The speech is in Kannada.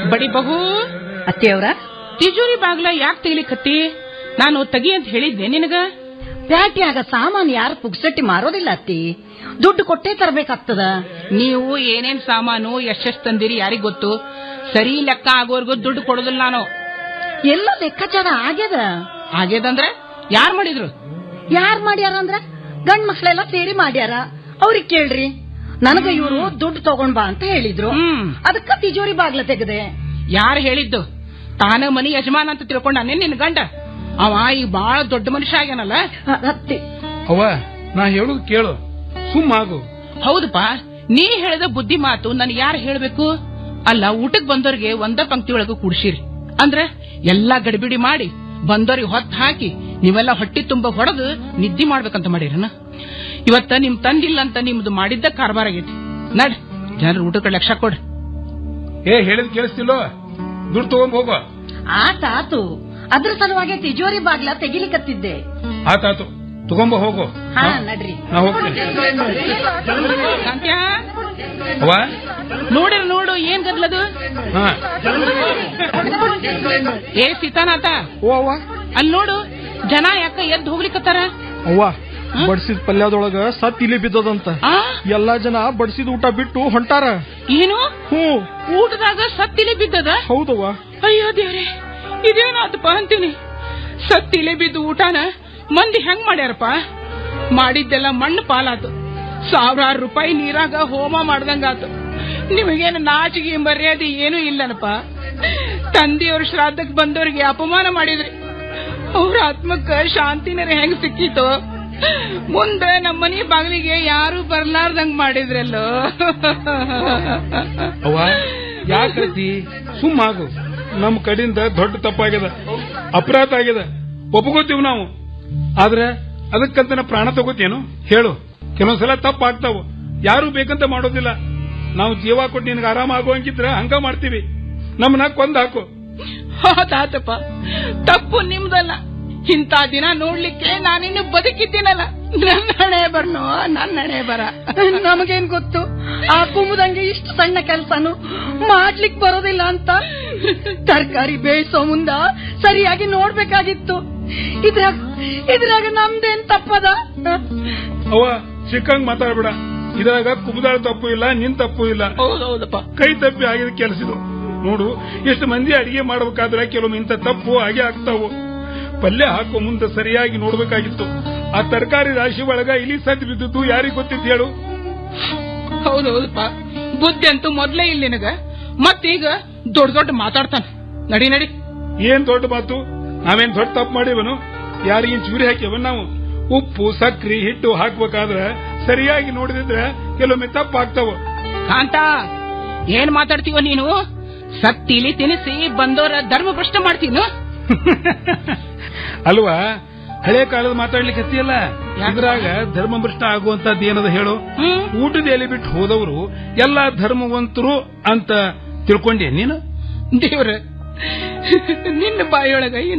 ಬಡಿ ಬಹು ಅತ್ತೆಯವ್ರ ತಿಜೋರಿ ಬಾಗ್ಲ ಯಾಕೆ ತೆಗಿಲಿಕತ್ತಿ ನಾನು ತೆಗಿ ಅಂತ ಹೇಳಿದ್ನೆ ನಿನಗ ಪ್ಯಾಟ್ಯಾಗ ಸಾಮಾನು ಯಾರು ಪುಗ್ಸಟ್ಟಿ ಮಾರೋದಿಲ್ಲ ಅತ್ತಿ ದುಡ್ಡು ಕೊಟ್ಟೇ ತರಬೇಕಾಗ್ತದ ನೀವು ಏನೇನ್ ಸಾಮಾನು ಎಷ್ಟೆಷ್ಟು ತಂದಿರಿ ಯಾರಿಗ್ ಗೊತ್ತು ಸರಿ ಲೆಕ್ಕ ಆಗೋವರ್ಗು ದುಡ್ಡು ಕೊಡೋದಿಲ್ಲ ನಾನು ಎಲ್ಲ ಲೆಕ್ಕಾಚಾರ ಆಗ್ಯದ ಆಗ್ಯದಂದ್ರೆ ಯಾರ್ ಮಾಡಿದ್ರು ಯಾರ್ ಮಾಡ್ಯಾರ ಅಂದ್ರ ಗಂಡ್ ಮಕ್ಳೆಲ್ಲ ಸೇರಿ ಮಾಡ್ಯಾರ ಅವ್ರಿಗೆ ಕೇಳ್ರಿ ನನಗ ಇವರು ದುಡ್ಡು ತಗೊಂಡ್ ಬಾ ಅಂತ ಹೇಳಿದ್ರು ಹ್ಮ್ ಅದಕ್ಕ ತಿಜೋರಿ ಬಾಗ್ಲ ತೆಗದೆ ಯಾರು ಹೇಳಿದ್ದು ತಾನ ಮನಿ ಯಜಮಾನ ಅಂತ ತಿಳ್ಕೊಂಡಾನೆ ನಿನ್ ಗಂಡ ಅವ ಈಗ ಬಾಳ ದೊಡ್ಡ ಮನುಷ್ಯ ಆಗ್ಯಾನಲ್ಲ ಅ- ಅತ್ತಿ ಅವ್ವ ನಾ ಹೇಳುದು ಕೇಳು ಸುಮ್ಮಾಗು ಹೌದಪ್ಪ ನೀ ಹೇಳಿದ ಬುದ್ಧಿ ಮಾತು ನನ್ ಯಾರು ಹೇಳ್ಬೇಕು ಅಲ್ಲ ಊಟಕ್ ಬಂದವ್ರಿಗೆ ಒಂದ ಪಂಕ್ತಿ ಒಳಗ ಕೂಡ್ಸಿರಿ ಅಂದ್ರ ಎಲ್ಲಾ ಗಡಿಬಿಡಿ ಮಾಡಿ ಬಂದವ್ರಿಗೆ ಹೊತ್ತು ಹಾಕಿ ನೀವೆಲ್ಲ ಹೊಟ್ಟಿ ತುಂಬ ಹೊಡೆದು ನಿದ್ದೆ ಮಾಡ್ಬೇಕಂತ ಮಾಡಿರನ ಇವತ್ತ ನಿಮ್ ತಂದಿಲ್ಲ ಅಂತ ನಿಮ್ದು ಮಾಡಿದ್ದ ಕಾರ್ಬಾರ್ ಆಗೈತಿ ನಡ್ ಜನರ ಊಟಕ್ಕೆ ಲಕ್ಷ ಕೊಡ್ರಿ ಏ ಹೇಳಿದ್ ಕೇಳಿಸ್ತಿಲ್ಲೋ ದುಡ್ಡು ತಗೊಂಡ್ ಹೋಗೋ ಆತ ಆತು ಅದ್ರ ಸಲುವಾಗಿ ತಿಜೋರಿ ಬಾಗ್ಲ ತೆಗಿಲಿಕತ್ತಿದ್ದೆ ಆತಾತು ತಗೊಂಬ ಹೋಗು ಹಾ ನಡ್ರಿ ನಾ ಹೋಗ್ತೀನಿ ಕಾಂತ್ಯ ಅವ್ವ ನೋಡಿರ ನೋಡು ಏನ್ ಗದ್ಲದು ಹಾ ಏ ಸೀತಾನಾಥ ಓ ಅವ್ವ ಅಲ್ಲಿ ನೋಡು ಜನ ಯಾಕ ಎದ್ದು ಹೋಗ್ಲಿಕತ್ತಾರ ಅವ್ವ ಬಡ್ಸಿದ ಪಲ್ಯದೊಳಗ ಸತ್ ಇಲಿ ಬಿದ್ದದಂತ ಆ ಎಲ್ಲಾ ಜನ ಬಡ್ಸಿದ ಊಟ ಬಿಟ್ಟು ಹೊಂಟಾರ ಏನು ಹ್ಞೂ ಊಟದಾಗ ಸತ್ತಿಲೆ ಬಿದ್ದದ ಹೌದವ್ವ ಅಯ್ಯೋ ದೇವ್ರೆ ಇದೇನಾತಪ್ಪ ಅಂತೀನಿ ಸತ್ತಿಲೆ ಬಿದ್ದು ಊಟನ ಮಂದಿ ಹೆಂಗ್ ಮಾಡ್ಯಾರಪ್ಪ ಮಾಡಿದ್ದೆಲ್ಲ ಮಣ್ಣು ಪಾಲಾತು ಸಾವಿರಾರು ರೂಪಾಯಿ ನೀರಾಗ ಹೋಮ ಮಾಡ್ದಂಗಾತು ನಿಮಗೇನು ನಾಚಿಗೆ ಮರ್ಯಾದೆ ಏನೂ ಇಲ್ಲನಪ್ಪ ತಂದೆಯವ್ರ ಶ್ರಾದ್ದಕ್ ಬಂದವ್ರಿಗೆ ಅಪಮಾನ ಮಾಡಿದ್ರಿ ಅವ್ರ ಆತ್ಮಕ್ಕ ಶಾಂತಿನರ ಹೆಂಗ್ ಸಿಕ್ಕಿತು ಮುಂದೆ ನಮ್ಮನೆ ಬಾಗಿಲಿಗೆ ಯಾರು ಬರ್ಲಾರ್ದಂಗ್ ಮಾಡಿದ್ರಲ್ಲೋ ಅವ್ವ ಯಾಕತಿ ಸುಮ್ಮಾಗು ನಮ್ ಕಡೆಯಿಂದ ದೊಡ್ಡ ತಪ್ಪಾಗ್ಯದ ಅಪರಾಧ ಆಗ್ಯದ ಒಪ್ಕೋತೀವಿ ನಾವು ಆದ್ರೆ ಅದಕ್ಕಂತ ನಾ ಪ್ರಾಣ ತಗೋತೇನು ಹೇಳು ಕೆಲವೊಂದ್ಸಲ ತಪ್ಪಾಗ್ತಾವು ಯಾರು ಬೇಕಂತ ಮಾಡೋದಿಲ್ಲ ನಾವು ಜೀವ ಕೊಟ್ಟು ನಿನಗೆ ಆರಾಮ ಆಗುವಂಗಿದ್ರ ಹಂಗ ಮಾಡ್ತೀವಿ ನಮ್ಮನ್ನ ಕೊಂದ್ ಹಾಕು ಹೌದಾತಪ್ಪ ತಪ್ಪು ನಿಮ್ದಲ್ಲ ಇಂಥ ದಿನ ನೋಡ್ಲಿಕ್ಕೆ ನಾನಿನ್ನು ಬದುಕಿದ್ದೀನಲ್ಲ ನನ್ನ ಹಣೆ ಬರ್ನೋ ನನ್ನ ಹಣೆ ಬರ ನಮಗೇನ್ ಗೊತ್ತು ಆ ಕುಮುದಂಗೆ ಇಷ್ಟು ಸಣ್ಣ ಕೆಲ್ಸನು ಮಾಡ್ಲಿಕ್ ಬರೋದಿಲ್ಲ ಅಂತ ತರಕಾರಿ ಬೇಯಿಸೋ ಮುಂದ ಸರಿಯಾಗಿ ನೋಡ್ಬೇಕಾಗಿತ್ತು ಇದ್ರಾಗ ಇದ್ರಾಗ ನಮ್ದೇನ್ ತಪ್ಪದ ಅವ ಸಿಕ್ಕಂಗ್ ಮಾತಾಡ್ಬೇಡ ಇದ್ರಾಗ ಕುಬುದಾಳ ತಪ್ಪು ಇಲ್ಲ ನಿನ್ ತಪ್ಪು ಇಲ್ಲ ಹೌದೌದಪ್ಪ ಕೈ ತಪ್ಪಿ ಆಗಿದ ಕೆಲಸದು ನೋಡು ಎಷ್ಟು ಮಂದಿ ಅಡಿಗೆ ಮಾಡ್ಬೇಕಾದ್ರೆ ಕೆಲವೊಮ್ಮೆ ಇಂಥ ತಪ್ಪು ಹಾಗೆ ಆಗ್ತಾವು ಪಲ್ಯ ಹಾಕೋ ಮುಂದೆ ಸರಿಯಾಗಿ ನೋಡ್ಬೇಕಾಗಿತ್ತು ಆ ತರಕಾರಿ ರಾಶಿ ಒಳಗ ಇಲಿ ಸದ್ದು ಬಿದ್ದದ್ದು ಯಾರಿಗ್ ಗೊತ್ತಿತ್ತು ಹೇಳು ಹೌದೌದಪ್ಪ ಬುದ್ಧಿ ಅಂತೂ ಮೊದ್ಲೇ ಇಲ್ಲ ನಿನಗ ಮತ್ತೀಗ ದೊಡ್ಡ ದೊಡ್ಡ ಮಾತಾಡ್ತಾನ ನಡಿ ನಡಿ ಏನ್ ದೊಡ್ಡ ಮಾತು ನಾವೇನ್ ದೊಡ್ಡ ತಪ್ಪು ಮಾಡಿವನು ಯಾರಿಗಿನ್ ಚೂರಿ ಹಾಕ್ಯವನ್ ನಾವು ಉಪ್ಪು ಸಕ್ರಿ ಹಿಟ್ಟು ಹಾಕ್ಬೇಕಾದ್ರೆ ಸರಿಯಾಗಿ ನೋಡಿದ್ರೆ ಕೆಲವೊಮ್ಮೆ ತಪ್ಪು ಆಗ್ತಾವ ಕಾಂತ ಏನ್ ಮಾತಾಡ್ತೀವ ನೀನು ಸತ್ತಿಲಿ ತಿನಿಸಿ ಬಂದವರ ಧರ್ಮ ಭ್ರಷ್ಟ ಮಾಡ್ತೀನು ಅಲ್ವಾ ಹಳೆ ಕಾಲದ ಮಾತಾಡ್ಲಿಕ್ಕೆ ಹತ್ತಿಯಲ್ಲ ಯಾಕೆ? ಇದ್ರಾಗ ಧರ್ಮಭ್ರಷ್ಟ ಆಗುವಂತದ್ದು ಏನದ ಹೇಳು ಹ್ಮ್ ಊಟದ ಎಲೆ ಬಿಟ್ಟು ಹೋದವರು ಎಲ್ಲಾ ಧರ್ಮವಂತರು ಅಂತ ತಿಳ್ಕೊಂಡೆ ನೀನು ದೇವ್ರ ನಿನ್ನ ಬಾಯೊಳಗ